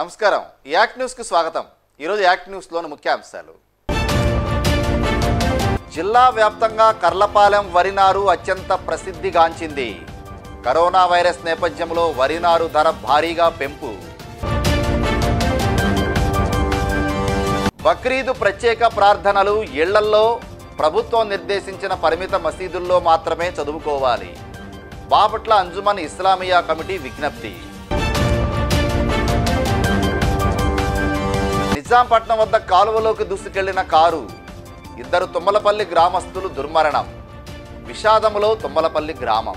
నమస్కారం యాక్ట్ న్యూస్కి స్వాగతం ఈరోజు యాక్ట్ న్యూస్లోని ముఖ్యాంశాలు జిల్లా వ్యాప్తంగా కర్లపాలెం వరినారు అత్యంత ప్రసిద్ధిగాంచింది కరోనా వైరస్ నేపథ్యంలో వరినారు ధర భారీగా పెంపు బక్రీదు ప్రత్యేక ప్రార్థనలు ఇళ్లల్లో ప్రభుత్వం నిర్దేశించిన పరిమిత మసీదుల్లో మాత్రమే చదువుకోవాలి బాపట్ల అంజుమన్ ఇస్లామియా కమిటీ విజ్ఞప్తి నిజాంపట్నం వద్ద కాలువలోకి దూసుకెళ్లిన కారు ఇద్దరు తుమ్మలపల్లి గ్రామస్తులు దుర్మరణం విషాదములో తుమ్మలపల్లి గ్రామం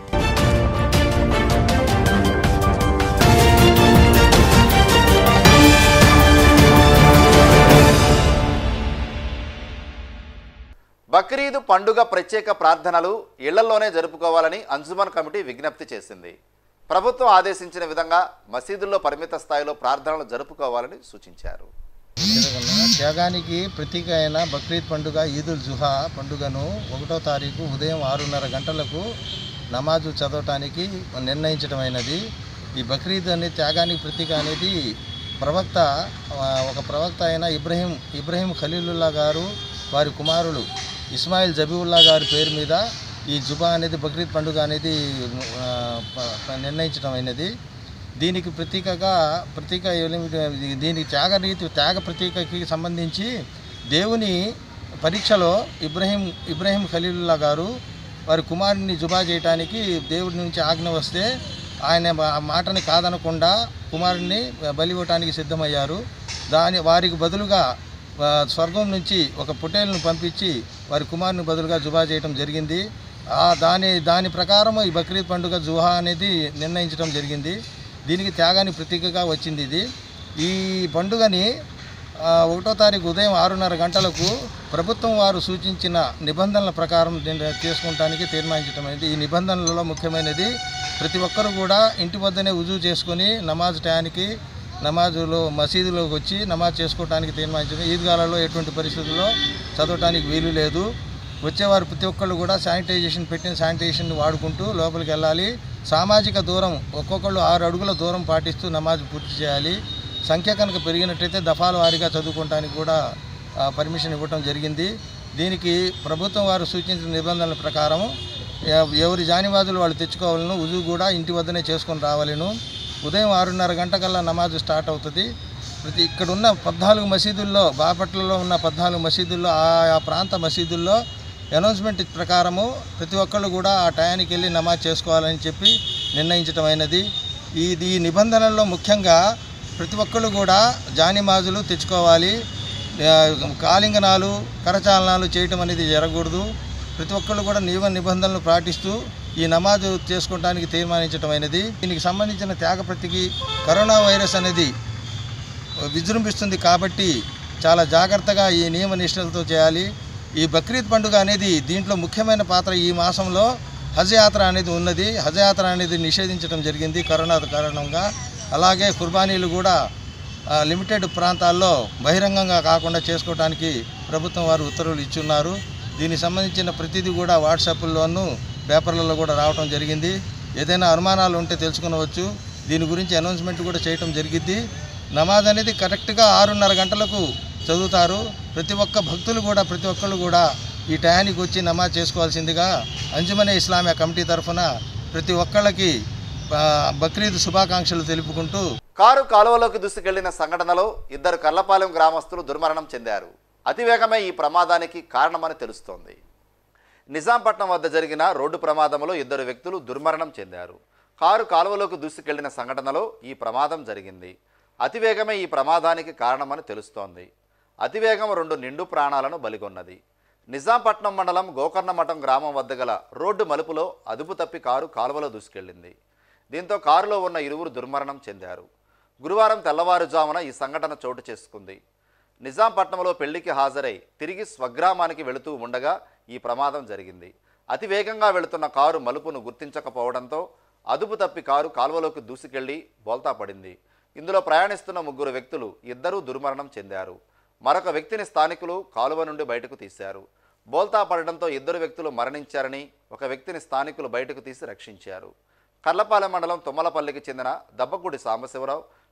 బక్రీదు పండుగ ప్రత్యేక ప్రార్థనలు ఇళ్లలోనే జరుపుకోవాలని అంజుమన్ కమిటీ విజ్ఞప్తి చేసింది ప్రభుత్వం ఆదేశించిన విధంగా మసీదుల్లో పరిమిత స్థాయిలో ప్రార్థనలు జరుపుకోవాలని సూచించారు జరగనున్న త్యాగానికి ప్రతీక అయిన బక్రీద్ పండుగ ఈదుల్ జుహా పండుగను ఒకటో తారీఖు ఉదయం ఆరున్నర గంటలకు నమాజు చదవటానికి నిర్ణయించడమైనది ఈ బక్రీద్ అనే త్యాగానికి ప్రతీక అనేది ప్రవక్త ఆ, ఒక ప్రవక్త అయిన ఇబ్రహీం ఇబ్రహీం ఖలీలుల్లా గారు వారి కుమారులు ఇస్మాయిల్ జబీవుల్లా గారి పేరు మీద ఈ జుబా అనేది బక్రీద్ పండుగ అనేది ఆ, ప- ప- నిర్ణయించడమైనది దీనికి ప్రతీకగా ప్రతీక ఏమి- దీనికి త్యాగ రీతి త్యాగ ప్రతీకకి సంబంధించి దేవుని పరీక్షలో ఇబ్రహీం ఇబ్రహీం ఖలీలుల్లా గారు వారి కుమారుని జుబా చేయటానికి దేవుడి నుంచి ఆజ్ఞ వస్తే ఆయన ఆ మాటని కాదనకుండా కుమారుని బలి ఇవ్వటానికి సిద్ధమయ్యారు దాని వారికి బదులుగా ఆ, స్వర్గం నుంచి ఒక పొటేల్ను పంపించి వారి కుమారుని బదులుగా జుబా చేయటం జరిగింది ఆ దాని దాని ప్రకారం ఈ బక్రీద్ పండుగ జుహా అనేది నిర్ణయించడం జరిగింది దీనికి త్యాగానికి ప్రతీకగా వచ్చింది ఇది ఈ పండుగని ఆ, ఒకటో తారీఖు ఉదయం ఆరున్నర గంటలకు ప్రభుత్వం వారు సూచించిన నిబంధనల ప్రకారం దీన్ని చేసుకుంటానికి తీర్మానించడం అనేది ఈ నిబంధనలలో ముఖ్యమైనది ప్రతి ఒక్కరూ కూడా ఇంటి వద్దనే ఉజూ చేసుకొని నమాజ్ టయానికి నమాజులో మసీదులోకి వచ్చి నమాజ్ చేసుకోవడానికి తీర్మానించడం ఈద్గాలలో ఎటువంటి పరిస్థితుల్లో చదవటానికి వీలు లేదు వచ్చేవారు ప్రతి ఒక్కళ్ళు కూడా శానిటైజేషన్ పెట్టిన శానిటైజేషన్ వాడుకుంటూ లోపలికి వెళ్ళాలి సామాజిక దూరం ఒక్కొక్కళ్ళు ఆరు అడుగుల దూరం పాటిస్తూ నమాజ్ పూర్తి చేయాలి సంఖ్య కనుక పెరిగినట్టయితే దఫాల వారీగా చదువుకోవడానికి కూడా ఆ, పర్మిషన్ ఇవ్వటం జరిగింది దీనికి ప్రభుత్వం వారు సూచించిన నిబంధనల ప్రకారం ఎ- ఎవరి జానివాదులు వాళ్ళు తెచ్చుకోవాలను ఉజు కూడా ఇంటి వద్దనే చేసుకొని రావాలను ఉదయం ఆరున్నర గంటకల్లా నమాజు స్టార్ట్ అవుతుంది ప్రతి ఇక్కడ ఉన్న పద్నాలుగు మసీదుల్లో బాపట్లలో ఉన్న పద్నాలుగు మసీదుల్లో ఆ ప్రాంత మసీదుల్లో అనౌన్స్మెంట్ ప్రకారము ప్రతి ఒక్కళ్ళు కూడా ఆ టయానికి వెళ్ళి నమాజ్ చేసుకోవాలని చెప్పి నిర్ణయించడం అయినది ఈ ఈ నిబంధనల్లో ముఖ్యంగా ప్రతి ఒక్కళ్ళు కూడా జానిమాజులు తెచ్చుకోవాలి ఆ, కాలింగనాలు కరచాలనాలు చేయటం అనేది జరగకూడదు ప్రతి ఒక్కళ్ళు కూడా నియమ నిబంధనలు పాటిస్తూ ఈ నమాజు చేసుకోవడానికి తీర్మానించడమైనది దీనికి సంబంధించిన త్యాగ ప్రతికి కరోనా వైరస్ అనేది విజృంభిస్తుంది కాబట్టి చాలా జాగ్రత్తగా ఈ నియమ నిష్టలతో చేయాలి ఈ బక్రీద్ పండుగ అనేది దీంట్లో ముఖ్యమైన పాత్ర ఈ మాసంలో హజ్ యాత్ర అనేది ఉన్నది హజ్ యాత్ర అనేది నిషేధించడం జరిగింది కరోనా కారణంగా అలాగే కుర్బానీలు కూడా ఆ, లిమిటెడ్ ప్రాంతాల్లో బహిరంగంగా కాకుండా చేసుకోవడానికి ప్రభుత్వం వారు ఉత్తర్వులు ఇచ్చున్నారు దీనికి సంబంధించిన ప్రతిదీ కూడా వాట్సాప్లోనూ పేపర్లలో కూడా రావడం జరిగింది ఏదైనా అనుమానాలు ఉంటే తెలుసుకునవచ్చు దీని గురించి అనౌన్స్మెంట్ కూడా చేయటం జరిగిద్ది నమాజ్ అనేది కరెక్ట్గా ఆరున్నర గంటలకు చదువుతారు ప్రతి ఒక్క భక్తులు కూడా ప్రతి ఒక్కళ్ళు కూడా ఈ టయానికి వచ్చి నమాజ్ చేసుకోవాల్సిందిగా అంజుమనే ఇస్లామియా కమిటీ తరఫున ప్రతి ఒక్కళ్ళకి ఆ, బక్రీద్ శుభాకాంక్షలు తెలుపుకుంటూ కారు కాలువలోకి దూసుకెళ్లిన సంఘటనలో ఇద్దరు కర్లపాలెం గ్రామస్తులు దుర్మరణం చెందారు అతివేగమే ఈ ప్రమాదానికి కారణమని తెలుస్తోంది నిజాంపట్నం వద్ద జరిగిన రోడ్డు ప్రమాదంలో ఇద్దరు వ్యక్తులు దుర్మరణం చెందారు కారు కాలువలోకి దూసుకెళ్లిన సంఘటనలో ఈ ప్రమాదం జరిగింది అతివేగమే ఈ ప్రమాదానికి కారణమని తెలుస్తోంది అతివేగం రెండు నిండు ప్రాణాలను బలిగొన్నది నిజాంపట్నం మండలం గోకర్ణమఠం గ్రామం వద్ద గల రోడ్డు మలుపులో అదుపు తప్పి కారు కాలువలో దూసుకెళ్లింది దీంతో కారులో ఉన్న ఇరువురు దుర్మరణం చెందారు గురువారం తెల్లవారుజామున ఈ సంఘటన చోటు చేసుకుంది నిజాంపట్నంలో పెళ్లికి హాజరై తిరిగి స్వగ్రామానికి వెళుతూ ఉండగా ఈ ప్రమాదం జరిగింది అతి వేగంగా వెళుతున్న కారు మలుపును గుర్తించకపోవడంతో అదుపు తప్పి కారు కాలువలోకి దూసుకెళ్లి బోల్తా పడింది ఇందులో ప్రయాణిస్తున్న ముగ్గురు వ్యక్తులు ఇద్దరూ దుర్మరణం చెందారు మరొక వ్యక్తిని స్థానికులు కాలువ నుండి బయటకు తీశారు బోల్తా పడడంతో ఇద్దరు వ్యక్తులు మరణించారని ఒక వ్యక్తిని స్థానికులు బయటకు తీసి రక్షించారు కర్లపాలెం మండలం తుమ్మలపల్లికి చెందిన దబ్బగుడి సాంబశివరావు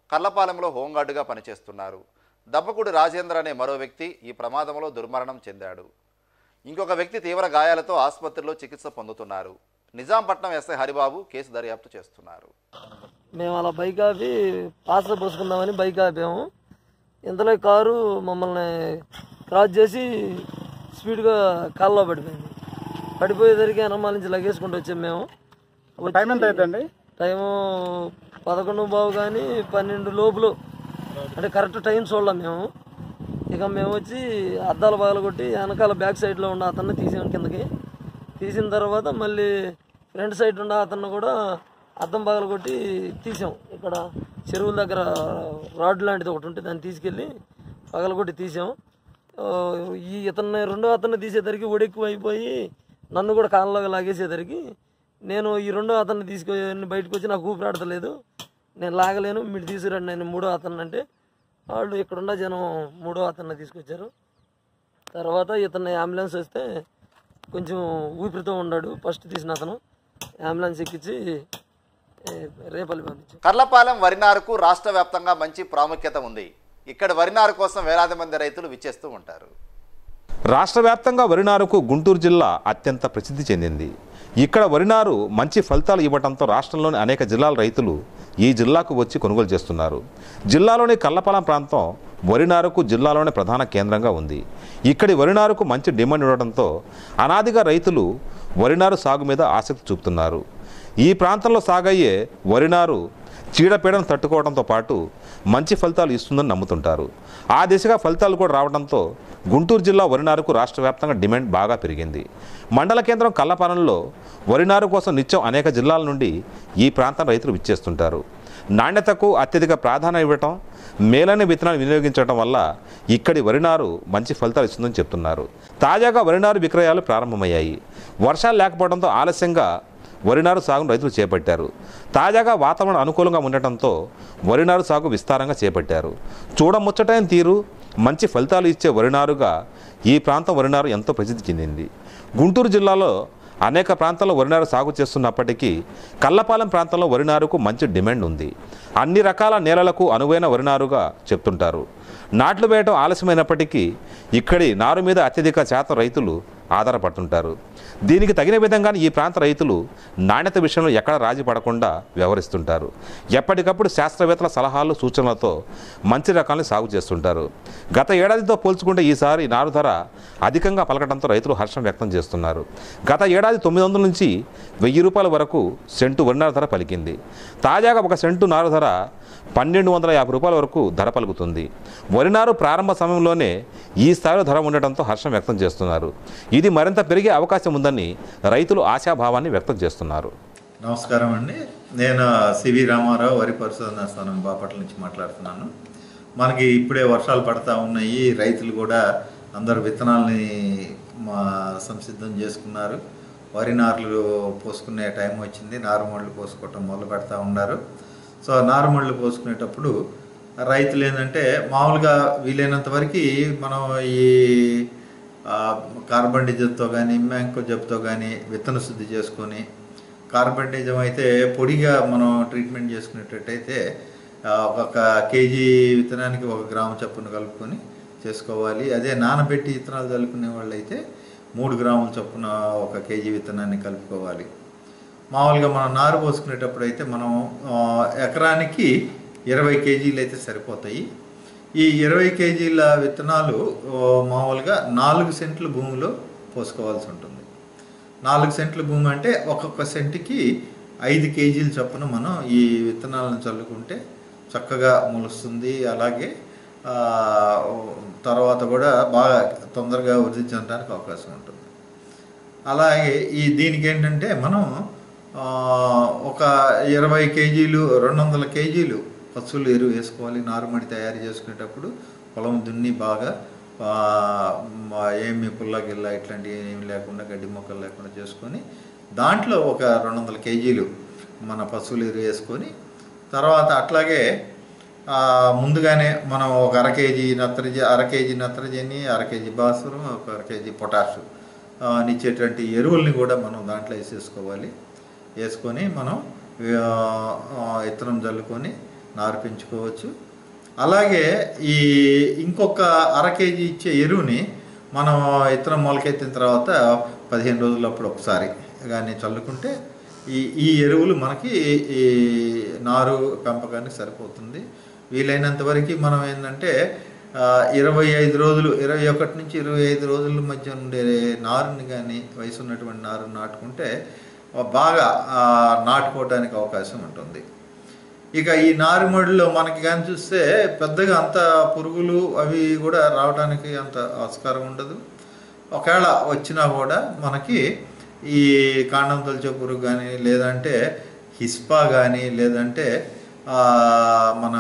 కర్లపాలెంలో హోంగార్డుగా పనిచేస్తున్నారు దబ్బకుడి రాజేంద్ర అనే మరో వ్యక్తి ఈ ప్రమాదంలో దుర్మరణం చెందాడు ఇంకొక వ్యక్తి తీవ్ర గాయాలతో ఆసుపత్రిలో చికిత్స పొందుతున్నారు నిజాంపట్నం ఎస్ఐ హరిబాబు కేసు దర్యాప్తు చేస్తున్నారు మేము అలా బైక్ ఆపి పాసలు పోసుకుందామని బైక్ ఆపాము ఇంతలో ఈ కారు మమ్మల్ని క్రాస్ చేసి స్పీడ్గా కాల్లో పడిపోయింది పడిపోయేసరికి వెనమాల నుంచి లగేసుకుంటూ వచ్చాము మేము టైం ఎంత అవుతుందండి టైము పదకొండు బావు కానీ పన్నెండు లోపులు అంటే కరెక్ట్ టైం చూడలేం మేము ఇక మేము వచ్చి అద్దాల పగల కొట్టి వెనకాల బ్యాక్ సైడ్లో ఉన్న అతన్ని తీసాము కిందకి తీసిన తర్వాత మళ్ళీ ఫ్రంట్ సైడ్ ఉన్న అతన్ని కూడా అద్దం పగల కొట్టి తీసాం ఇక్కడ చెరువుల దగ్గర రాడ్ లాంటిది ఒకటి ఉంటే దాన్ని తీసుకెళ్ళి పగల కొట్టి తీసాం ఆ, ఈ ఇతన్ని రెండో అతన్ని తీసేసరికి ఒడెక్కువ అయిపోయి నన్ను కూడా కాళ్ళలో లాగేసేసరికి నేను ఈ రెండో అతన్ని తీసుకొని బయటకు వచ్చి నాకు ఊపిరాడతలేదు నేను లాగలేను మీరు తీసుకురండి నేను మూడో అతన్ని అంటే వాళ్ళు ఇక్కడున్న జనం మూడో అతన్ని తీసుకొచ్చారు తర్వాత ఇతన్ని అంబులెన్స్ వస్తే కొంచెం ఊపిరితో ఉన్నాడు ఫస్ట్ తీసిన అతను అంబులెన్స్ ఎక్కించి ఏ, రేపల్లి పంపించాం కర్లపాలెం వరినారుకు రాష్ట్ర వ్యాప్తంగా మంచి ప్రాముఖ్యత ఉంది ఇక్కడ వరినారు కోసం వేలాది మంది రైతులు విచ్చేస్తూ ఉంటారు రాష్ట్ర వ్యాప్తంగా వరినారుకు గుంటూరు జిల్లా అత్యంత ప్రసిద్ధి చెందింది ఇక్కడ వరినారు మంచి ఫలితాలు ఇవ్వడంతో రాష్ట్రంలోని అనేక జిల్లాల రైతులు ఈ జిల్లాకు వచ్చి కొనుగోలు చేస్తున్నారు జిల్లాలోని కల్లపాలెం ప్రాంతం వరినారుకు జిల్లాలోని ప్రధాన కేంద్రంగా ఉంది ఇక్కడి వరినారుకు మంచి డిమాండ్ ఉండడంతో అనాదిగా రైతులు వరినారు సాగు మీద ఆసక్తి చూపుతున్నారు ఈ ప్రాంతంలో సాగయ్యే వరినారు చీడపీడను తట్టుకోవడంతో పాటు మంచి ఫలితాలు ఇస్తుందని నమ్ముతుంటారు ఆ దిశగా ఫలితాలు కూడా రావడంతో గుంటూరు జిల్లా వరినారుకు రాష్ట్ర వ్యాప్తంగా డిమాండ్ బాగా పెరిగింది మండల కేంద్రం కల్లపాలెంలో వరినారు కోసం నిత్యం అనేక జిల్లాల నుండి ఈ ప్రాంతం రైతులు విచ్చేస్తుంటారు నాణ్యతకు అత్యధిక ప్రాధాన్యం ఇవ్వటం మేలైన విత్తనాలు వినియోగించడం వల్ల ఇక్కడి వరినారు మంచి ఫలితాలు ఇస్తుందని చెప్తున్నారు తాజాగా వరినారు విక్రయాలు ప్రారంభమయ్యాయి వర్షాలు లేకపోవడంతో ఆలస్యంగా వరినారు సాగును రైతులు చేపట్టారు తాజాగా వాతావరణం అనుకూలంగా ఉండటంతో వరినారు సాగు విస్తారంగా చేపట్టారు చూడముచ్చటైన తీరు మంచి ఫలితాలు ఇచ్చే వరినారుగా ఈ ప్రాంతం వరినారు ఎంతో ప్రసిద్ధి చెందింది గుంటూరు జిల్లాలో అనేక ప్రాంతాల్లో వరినారు సాగు చేస్తున్నప్పటికీ కల్లపాలెం ప్రాంతంలో వరినారుకు మంచి డిమాండ్ ఉంది అన్ని రకాల నేలలకు అనువైన వరినారుగా చెప్తుంటారు నాట్లు వేయడం ఆలస్యమైనప్పటికీ ఇక్కడి నారు మీద అత్యధిక శాతం రైతులు ఆధారపడుతుంటారు దీనికి తగిన విధంగానే ఈ ప్రాంత రైతులు నాణ్యత విషయంలో ఎక్కడ రాజీ పడకుండా వ్యవహరిస్తుంటారు ఎప్పటికప్పుడు శాస్త్రవేత్తల సలహాలు సూచనలతో మంచి రకాలను సాగు చేస్తుంటారు గత ఏడాదితో పోల్చుకుంటే ఈసారి నారు ధర అధికంగా పలకడంతో రైతులు హర్షం వ్యక్తం చేస్తున్నారు గత ఏడాది తొమ్మిది వందల నుంచి వెయ్యి రూపాయల వరకు సెంటు వరినారు ధర పలికింది తాజాగా ఒక సెంటు నారు ధర పన్నెండు వందల యాభై రూపాయల వరకు ధర పలుకుతుంది వరినారు ప్రారంభ సమయంలోనే ఈ స్థాయిలో ధర ఉండటంతో హర్షం వ్యక్తం చేస్తున్నారు ఇది మరింత పెరిగే అవకాశం ఉందని రైతులు ఆశాభావాన్ని వ్యక్తం చేస్తున్నారు నమస్కారం అండి నేను సివి రామారావు వరి పరిశోధన స్థానం బాపట్ల నుంచి మాట్లాడుతున్నాను మనకి ఇప్పుడే వర్షాలు పడతా ఉన్నాయి రైతులు కూడా అందరు విత్తనాలని మా సంసిద్ధం చేసుకున్నారు వరి నార్లు పోసుకునే టైం వచ్చింది నారుమళ్ళు పోసుకోవటం మొదలు పెడతా ఉన్నారు సో నారుమళ్ళు పోసుకునేటప్పుడు రైతులు ఏంటంటే మామూలుగా వీలైనంత వరకు మనం ఈ ఆ, కార్బన్ డిజల్తో కానీ మ్యాంకో జబ్తో కానీ విత్తన శుద్ధి చేసుకొని కార్బన్ డిజం అయితే పొడిగా మనం ట్రీట్మెంట్ చేసుకునేటట్టయితే ఆ, ఒక కేజీ విత్తనానికి ఒక గ్రాము చొప్పున కలుపుకొని చేసుకోవాలి అదే నానబెట్టి విత్తనాలు చల్లుకునే వాళ్ళు అయితే మూడు గ్రాముల చొప్పున ఒక కేజీ విత్తనాన్ని కలుపుకోవాలి మామూలుగా మనం నారు పోసుకునేటప్పుడు అయితే మనం ఆ, ఎకరానికి ఇరవై కేజీలు అయితే సరిపోతాయి ఈ ఇరవై కేజీల విత్తనాలు ఆ, మామూలుగా నాలుగు సెంట్ల భూమిలో పోసుకోవాల్సి ఉంటుంది నాలుగు సెంట్ల భూమి అంటే ఒక్కొక్క సెంటుకి ఐదు కేజీల చొప్పున మనం ఈ విత్తనాలను చల్లుకుంటే చక్కగా మొలుస్తుంది అలాగే ఆ, తర్వాత కూడా బాగా తొందరగా వృద్ధి చెందడానికి అవకాశం ఉంటుంది అలాగే ఈ దీనికి ఏంటంటే మనం ఆ, ఒక ఇరవై కేజీలు రెండు వందల కేజీలు పశువులు ఎరువు వేసుకోవాలి నారుమడి తయారు చేసుకునేటప్పుడు పొలం దున్ని బాగా ఆ, మ- ఏమి పుల్ల గిల్ల ఇట్లాంటివి ఏమి లేకుండా గడ్డి మొక్కలు లేకుండా చేసుకొని దాంట్లో ఒక రెండు వందల కేజీలు మన పశువులు ఎరువు వేసుకొని తర్వాత అట్లాగే ఆ, ముందుగానే మనం ఒక అర కేజీ నత్రజని అర కేజీ నత్రజని అర కేజీ భాస్వరం ఒక అర కేజీ పొటాషు ఆ, నిచ్చేటువంటి ఎరువుల్ని కూడా మనం దాంట్లో వేసేసుకోవాలి వేసుకొని మనం ఆ, ఆ, విత్తనం జల్లుకొని నారు పెంచుకోవచ్చు అలాగే ఈ ఇంకొక అర కేజీ ఇచ్చే ఎరువుని మనం ఇత్తనం మొలకెత్తిన తర్వాత పదిహేను రోజులప్పుడు ఒకసారి కానీ చల్లుకుంటే ఈ ఈ ఎరువులు మనకి ఈ నారు పెంపకానికి సరిపోతుంది వీలైనంత వరకు మనం ఏంటంటే ఆ, ఇరవై ఐదు రోజులు ఇరవై ఒకటి నుంచి ఇరవై ఐదు రోజుల మధ్య ఉండే నారుని కానీ వయసు ఉన్నటువంటి నారు నాటుకుంటే ఆ, బాగా ఆ, నాటుకోవడానికి అవకాశం ఉంటుంది ఇక ఈ నారుమడిలో మనకి కానీ చూస్తే పెద్దగా అంత పురుగులు అవి కూడా రావడానికి అంత ఆస్కారం ఉండదు ఒకవేళ వచ్చినా కూడా మనకి ఈ కాండం తొలిచే పురుగు కానీ లేదంటే హిస్పా కానీ లేదంటే ఆ, మన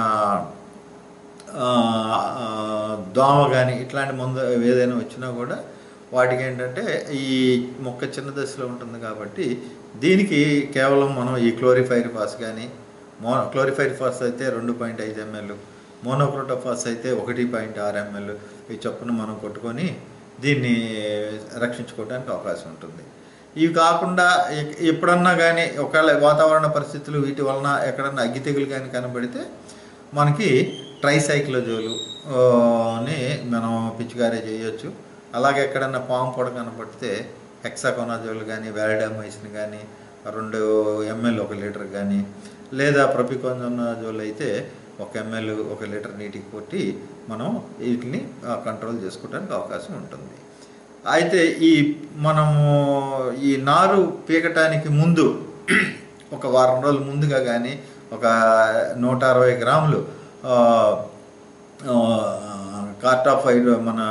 ఆ, ఆ, దోమ కానీ ఇట్లాంటి మందు ఏదైనా వచ్చినా కూడా వాటికి ఏంటంటే ఈ మొక్క చిన్న దశలో ఉంటుంది కాబట్టి దీనికి కేవలం మనం ఈ క్లోరిఫైర్ ఫాస్ కానీ మో క్లోరిఫైర్ ఫాస్ అయితే రెండు పాయింట్ ఐదు ఎంఎల్ మోనోక్రోటోఫాస్ అయితే ఒకటి పాయింట్ ఆరు ఎంఎల్ ఈ చొప్పున మనం కొట్టుకొని దీన్ని రక్షించుకోవడానికి అవకాశం ఉంటుంది ఇవి కాకుండా ఎక్- ఎప్పుడన్నా కానీ ఒకవేళ వాతావరణ పరిస్థితులు వీటి వలన ఎక్కడన్నా అగ్గి తెగులు కానీ కనబడితే మనకి ట్రైసైక్లోజోలు ఆ, ని మనం పిచ్చిగారే చేయొచ్చు అలాగే ఎక్కడన్నా పాము పొడ కనబడితే హెక్సాకోనాజోల్ కానీ వ్యాలిడామైసిన్ కానీ రెండు ఎంఎల్ ఒక లీటర్ కానీ లేదా ప్రొపికోనజోల్ అయితే ఒక ఎంఎల్ ఒక లీటర్ నీటికి కొట్టి మనం వీటిని ఆ, కంట్రోల్ చేసుకోవడానికి అవకాశం ఉంటుంది అయితే ఈ మనము ఈ నారు పీకటానికి ముందు ఒక వారం రోజుల ముందుగా కానీ ఒక నూట అరవై గ్రాములు ఆ, ఆ, కార్టాఫైడ్ మన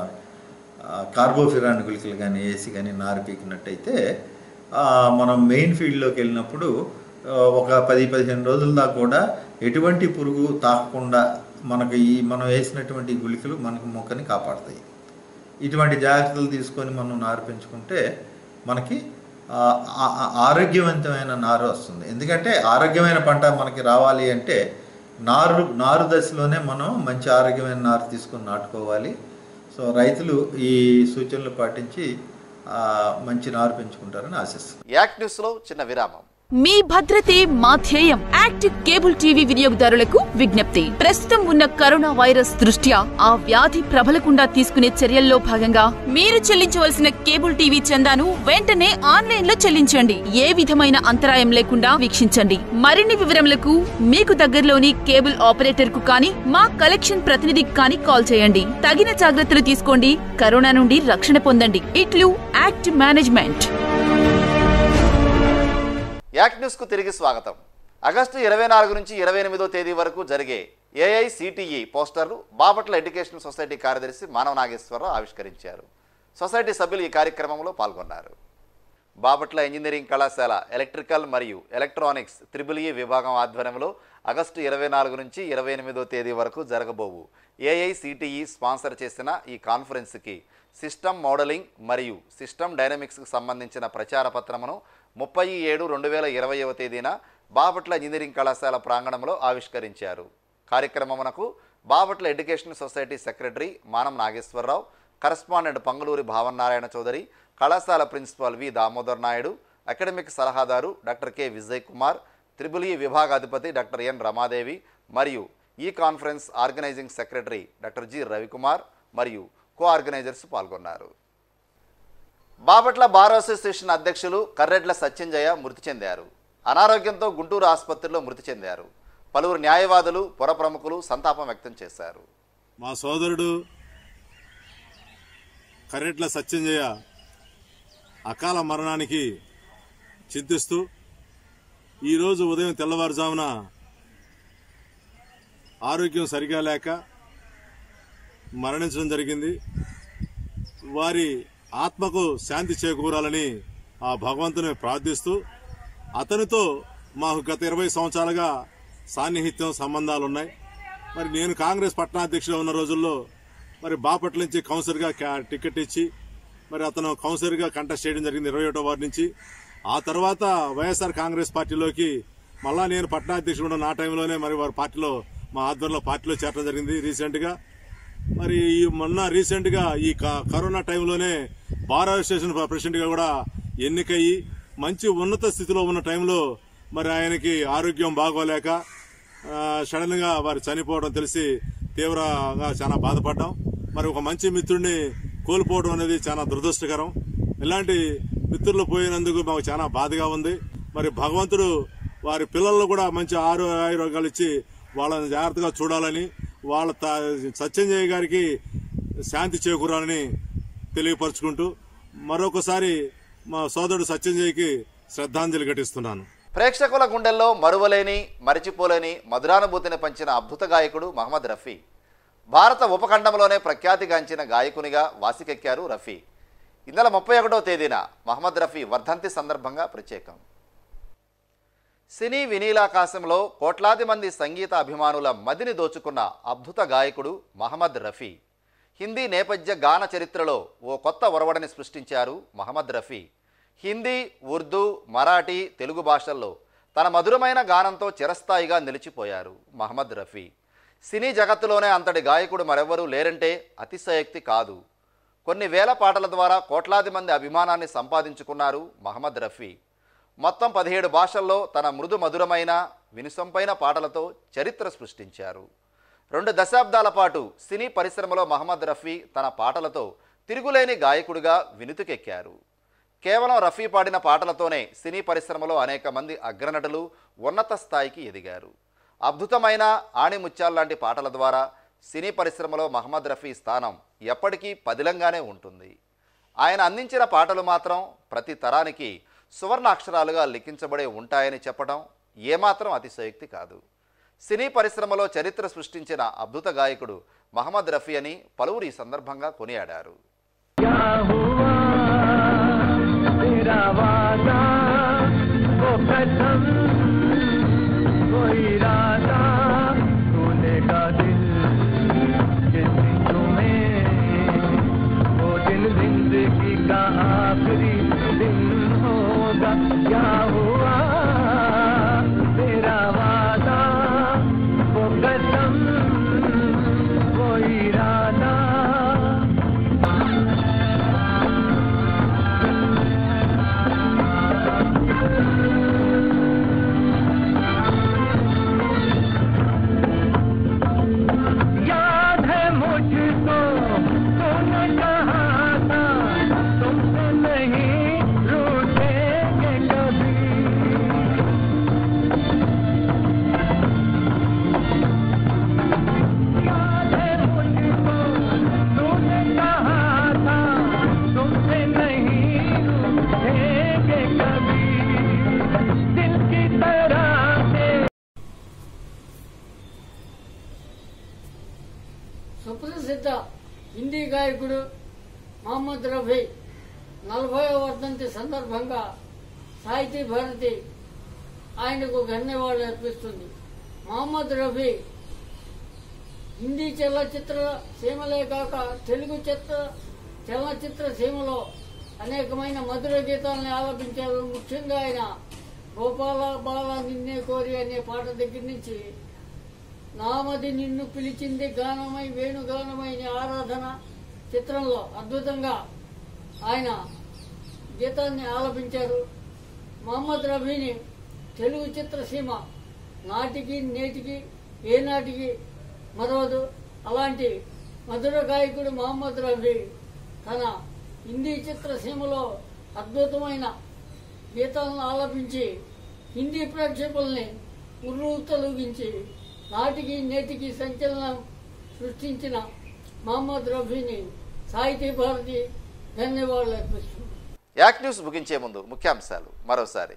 ఆ, కార్బోఫిరాన్ గుళికలు కానీ వేసి కానీ నారు పీకినట్టయితే ఆ, మనం మెయిన్ ఫీల్డ్లోకి వెళ్ళినప్పుడు ఆ, ఒక పది పదిహేను రోజుల దాకా కూడా ఎటువంటి పురుగు తాకకుండా మనకు ఈ మనం వేసినటువంటి గుళికలు మనకు మొక్కని కాపాడుతాయి ఇటువంటి జాగ్రత్తలు తీసుకొని మనం నారు పెంచుకుంటే మనకి ఆ, ఆ- ఆ- ఆరోగ్యవంతమైన నారు వస్తుంది ఎందుకంటే ఆరోగ్యమైన పంట మనకి రావాలి అంటే నారు నారు దశలోనే మనం మంచి ఆరోగ్యమైన నారు తీసుకొని నాటుకోవాలి సో రైతులు ఈ సూచనలు పాటించి ఆ, మంచి నారు పెంచుకుంటారని ఆశిస్తున్నాను యాక్ట్ న్యూస్లో చిన్న విరామం మీ భద్రతే మా ధ్యేయం యాక్టివ్ కేబుల్ టీవీ వినియోగదారులకు విజ్ఞప్తి ప్రస్తుతం ఉన్న కరోనా వైరస్ దృష్ట్యా ఆ వ్యాధి ప్రబలకుండా తీసుకునే చర్యల్లో భాగంగా మీరు చెల్లించవలసిన కేబుల్ టీవీ చందాను వెంటనే ఆన్లైన్ లో చెల్లించండి ఏ విధమైన అంతరాయం లేకుండా వీక్షించండి మరిన్ని వివరములకు మీకు దగ్గరలోని కేబుల్ ఆపరేటర్ కు కానీ మా కలెక్షన్ ప్రతినిధికి కానీ కాల్ చేయండి తగిన జాగ్రత్తలు తీసుకోండి కరోనా నుండి రక్షణ పొందండి ఇట్లు యాక్ట్ మేనేజ్మెంట్ యాక్ట్ న్యూస్కు తిరిగి స్వాగతం ఆగస్టు ఇరవై నాలుగు నుంచి ఇరవై ఎనిమిదో తేదీ వరకు జరిగే ఏఐసిటిఈ పోస్టర్లు బాపట్ల ఎడ్యుకేషన్ సొసైటీ కార్యదర్శి మానవ నాగేశ్వరరావు ఆవిష్కరించారు సొసైటీ సభ్యులు ఈ కార్యక్రమంలో పాల్గొన్నారు బాపట్ల ఇంజనీరింగ్ కళాశాల ఎలక్ట్రికల్ మరియు ఎలక్ట్రానిక్స్ త్రిబుల్ ఈ విభాగం ఆధ్వర్యంలో ఆగస్టు ఇరవై నాలుగు నుంచి ఇరవై ఎనిమిదో తేదీ వరకు జరగబోవు ఏఐసిటిఈ స్పాన్సర్ చేసిన ఈ కాన్ఫరెన్స్కి సిస్టమ్ మోడలింగ్ మరియు సిస్టమ్ డైనమిక్స్కి సంబంధించిన ప్రచార పత్రమును ముప్పై ఏడు రెండు వేల ఇరవైవ తేదీన బాపట్ల ఇంజనీరింగ్ కళాశాల ప్రాంగణంలో ఆవిష్కరించారు కార్యక్రమమునకు Bapatla education society secretary Manam Nageswararao correspondent Panguluri Bhavannarayana Chowdary కళాశాల principal V Damodar Naidu academic సలహాదారు doctor K Vijay Kumar triple E విభాగాధిపతి డాక్టర్ ఎన్ రమాదేవి మరియు ఈ conference organizing secretary doctor G Ravikumar మరియు కో ఆర్గనైజర్స్ పాల్గొన్నారు బాపట్ల బార్ అసోసియేషన్ అధ్యక్షులు కర్రెడ్ల సత్యంజయ మృతి చెందారు అనారోగ్యంతో గుంటూరు ఆసుపత్రిలో మృతి చెందారు పలువురు న్యాయవాదులు పుర ప్రముఖులు సంతాపం వ్యక్తం చేశారు మా సోదరుడు కరెట్ల సత్యంజయ అకాల మరణానికి చింతిస్తూ ఈరోజు ఉదయం తెల్లవారుజామున ఆరోగ్యం సరిగా లేక మరణించడం జరిగింది వారి ఆత్మకు శాంతి చేకూరాలని ఆ భగవంతుని ప్రార్థిస్తూ అతనితో మాకు గత ఇరవై సంవత్సరాలుగా సాన్నిహిత్యం సంబంధాలున్నాయి మరి నేను కాంగ్రెస్ పట్టణాధ్యక్షుడు ఉన్న రోజుల్లో మరి బాపట్ల నుంచి కౌన్సిలర్గా క్యా- టికెట్ ఇచ్చి మరి అతను కౌన్సిలర్గా కంటెస్ట్ చేయడం జరిగింది ఇరవై ఒకటో వార్డు నుంచి ఆ తర్వాత వైఎస్ఆర్ కాంగ్రెస్ పార్టీలోకి మళ్ళా నేను పట్టణాధ్యక్షుడు ఉన్న నా టైంలోనే మరి వారి పార్టీలో మా ఆధ్వర్యంలో పార్టీలో చేరడం జరిగింది రీసెంట్గా మరి ఈ మొన్న రీసెంట్ గా ఈ క- కరోనా టైంలోనే బార్ అసోసియేషన్ ప్రెసిడెంట్ గా కూడా ఎన్నికయ్యి మంచి ఉన్నత స్థితిలో ఉన్న టైంలో మరి ఆయనకి ఆరోగ్యం బాగోలేక సడన్ గా వారు చనిపోవడం తెలిసి తీవ్రంగా చాలా బాధపడ్డాం మరి ఒక మంచి మిత్రుడిని కోల్పోవడం అనేది చాలా దురదృష్టకరం ఇలాంటి మిత్రులు పోయినందుకు మాకు చాలా బాధగా ఉంది మరి భగవంతుడు వారి పిల్లలను కూడా మంచి ఆరు ఆరోగ్యాలు ఇచ్చి వాళ్ళని జాగ్రత్తగా చూడాలని వాళ్ళ త- సత్యంజయ్ గారికి శాంతి చేకూరాలని తెలియపరుచుకుంటూ మరొకసారి మా సోదరుడు సత్యంజయ్కి శ్రద్ధాంజలి ఘటిస్తున్నాను ప్రేక్షకుల గుండెల్లో మరువలేని మరిచిపోలేని మధురానుభూతిని పంచిన అద్భుత గాయకుడు మహమ్మద్ రఫీ భారత ఉపఖండంలోనే ప్రఖ్యాతిగాంచిన గాయకునిగా వాసికెక్కారు రఫీ ఈ నెల ముప్పై ఒకటో తేదీన మహమ్మద్ రఫీ వర్ధంతి సందర్భంగా ప్రత్యేకం సినీ వినీలాకాశంలో కోట్లాది మంది సంగీత అభిమానుల మదిని దోచుకున్న అద్భుత గాయకుడు మహమ్మద్ రఫీ హిందీ నేపథ్య గాన చరిత్రలో ఓ కొత్త ఒరవడిని సృష్టించారు మహమ్మద్ రఫీ హిందీ ఉర్దూ మరాఠీ తెలుగు భాషల్లో తన మధురమైన గానంతో చిరస్థాయిగా నిలిచిపోయారు మహమ్మద్ రఫీ సినీ జగత్తులోనే అంతటి గాయకుడు మరెవ్వరూ లేరంటే అతిశయోక్తి కాదు కొన్ని వేల పాటల ద్వారా కోట్లాది మంది అభిమానాన్ని సంపాదించుకున్నారు మహమ్మద్ రఫీ మొత్తం పదిహేడు భాషల్లో తన మృదు మధురమైన వినుసంపైన పాటలతో చరిత్ర సృష్టించారు రెండు దశాబ్దాల పాటు సినీ పరిశ్రమలో మహమ్మద్ రఫీ తన పాటలతో తిరుగులేని గాయకుడిగా వినుతుకెక్కారు కేవలం రఫీ పాడిన పాటలతోనే సినీ పరిశ్రమలో అనేక మంది అగ్రనటులు ఉన్నత స్థాయికి ఎదిగారు అద్భుతమైన ఆణిముత్యాల్లాంటి పాటల ద్వారా సినీ పరిశ్రమలో మహమ్మద్ రఫీ స్థానం ఎప్పటికీ పదిలంగానే ఉంటుంది ఆయన అందించిన పాటలు మాత్రం ప్రతి తరానికి సువర్ణ అక్షరాలుగా లిఖించబడే ఉంటాయని చెప్పడం ఏమాత్రం అతిశయోక్తి కాదు సినీ పరిశ్రమలో చరిత్ర సృష్టించిన అద్భుత గాయకుడు మహమ్మద్ రఫీ అని పలువురు ఈ సందర్భంగా కొనియాడారు तेरा वादा वो कसम वो इरादा तूने का दिल जिस दिन में वो दिन जिंदगी का आखिरी दिन होगा क्या हुआ तेरा वादा वो कसम वो इरादा याद है मुझको तूने कहा था तुमसे नहीं रूठेंगे कभी याद है मुझको तूने कहा था तुमसे नहीं रूठेंगे कभी दिल की तरह से సుప్రసిద్ధ హిందీ గాయకుడు మహమ్మద్ రఫీ నలభై వర్ధంతి సందర్భంగా సాహితీ భారతి ఆయనకు ధన్యవాదాలు అర్పిస్తుంది మహమ్మద్ రఫీ హిందీ చలనచిత్ర సీమలే కాక తెలుగు చిత్ర చలనచిత్ర సీమలో అనేకమైన మధుర గీతాలను ఆలపించారు ముఖ్యంగా ఆయన గోపాల బాల నిన్నే కోరి అనే పాట దగ్గర నుంచి నామది నిన్ను పిలిచింది గానమై వేణుగానమై నీ ఆరాధన చిత్రంలో అద్భుతంగా ఆయన గీతాన్ని ఆలపించారు మహమ్మద్ రఫీని తెలుగు చిత్రసీమ నాటికి నేటికి ఏనాటికి మరవదు అలాంటి మధుర గాయకుడు మహమ్మద్ రఫీ తన హిందీ చిత్రసీమలో అద్భుతమైన గీతాలను ఆలపించి హిందీ ప్రేక్షకుల్ని ఉర్రూతలుగించి నాటికి నేటికి సంచలనం సృష్టించిన మహమ్మద్ రఫీని సాహితీ భారతి ధన్యవాదాలు అర్పిస్తుంది యాక్ న్యూస్ ముగించే ముందు ముఖ్యాంశాలు మరోసారి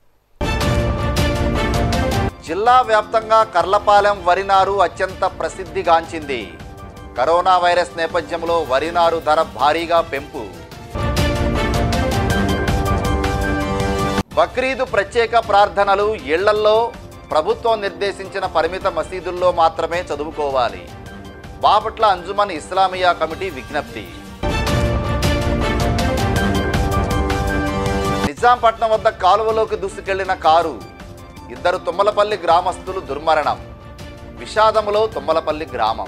జిల్లా వ్యాప్తంగా కర్లపాలెం వరినారు అత్యంత ప్రసిద్ధిగాంచింది కరోనా వైరస్ నేపథ్యంలో వరినారు ధర భారీగా పెంపు బక్రీదు ప్రత్యేక ప్రార్థనలు ఇళ్లల్లో ప్రభుత్వం నిర్దేశించిన పరిమిత మసీదుల్లో మాత్రమే చదువుకోవాలి బాపట్ల అంజుమన్ ఇస్లామియా కమిటీ విజ్ఞప్తి నిజాంపట్నం వద్ద కాలువలోకి దూసుకెళ్లిన కారు ఇద్దరు తుమ్మలపల్లి గ్రామస్తులు దుర్మరణం విషాదములో తుమ్మలపల్లి గ్రామం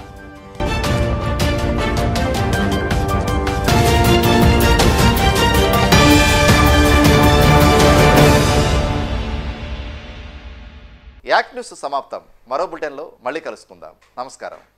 యాక్ న్యూస్ సమాప్తం మరో బులెటిన్లో మళ్ళీ కలుసుకుందాం నమస్కారం